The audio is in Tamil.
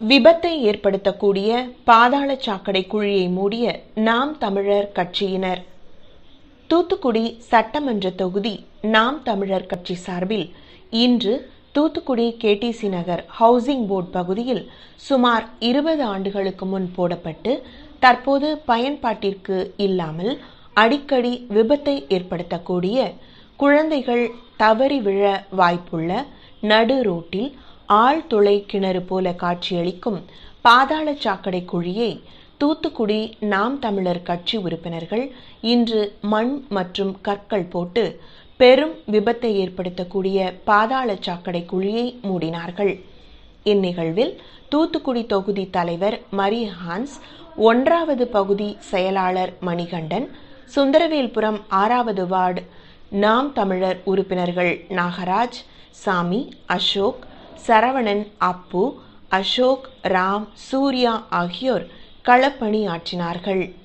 விபத்தை ஏற்படுத்தக்கூடிய பாதாள சாக்கடை குழியை மூடிய நாம் தமிழர் கட்சியினர் தூத்துக்குடி சட்டமன்ற தொகுதி நாம் தமிழர் கட்சி சார்பில் இன்று Thoothukudi KTC Nagar housing board பகுதியில் சுமார் இருபது ஆண்டுகளுக்கு முன் போடப்பட்டு தற்போது பயன்பாட்டிற்கு இல்லாமல் அடிக்கடி விபத்தை ஏற்படுத்தக்கூடிய குழந்தைகள் தவறி விழ வாய்ப்புள்ள நடு ரோட்டில் ஆழ்துளை கிணறு போல காட்சியளிக்கும் பாதாள சாக்கடை குழியை தூத்துக்குடி நாம் தமிழர் கட்சி உறுப்பினர்கள் இன்று மண் மற்றும் கற்கள் போட்டு பெரும் விபத்தை ஏற்படுத்தக்கூடிய பாதாள சாக்கடை குழியை மூடினார்கள் இந்நிகழ்வில் தூத்துக்குடி தொகுதி தலைவர் மரிய ஹான்ஸ் ஒன்றாவது பகுதி செயலாளர் மணிகண்டன் சுந்தரவேல்புரம் ஆறாவது வார்டு நாம் தமிழர் உறுப்பினர்கள் நாகராஜ் சாமி அசோக் சரவணன் அப்பு அசோக் ராம் சூர்யா ஆகியோர் களப்பணி ஆற்றினார்கள்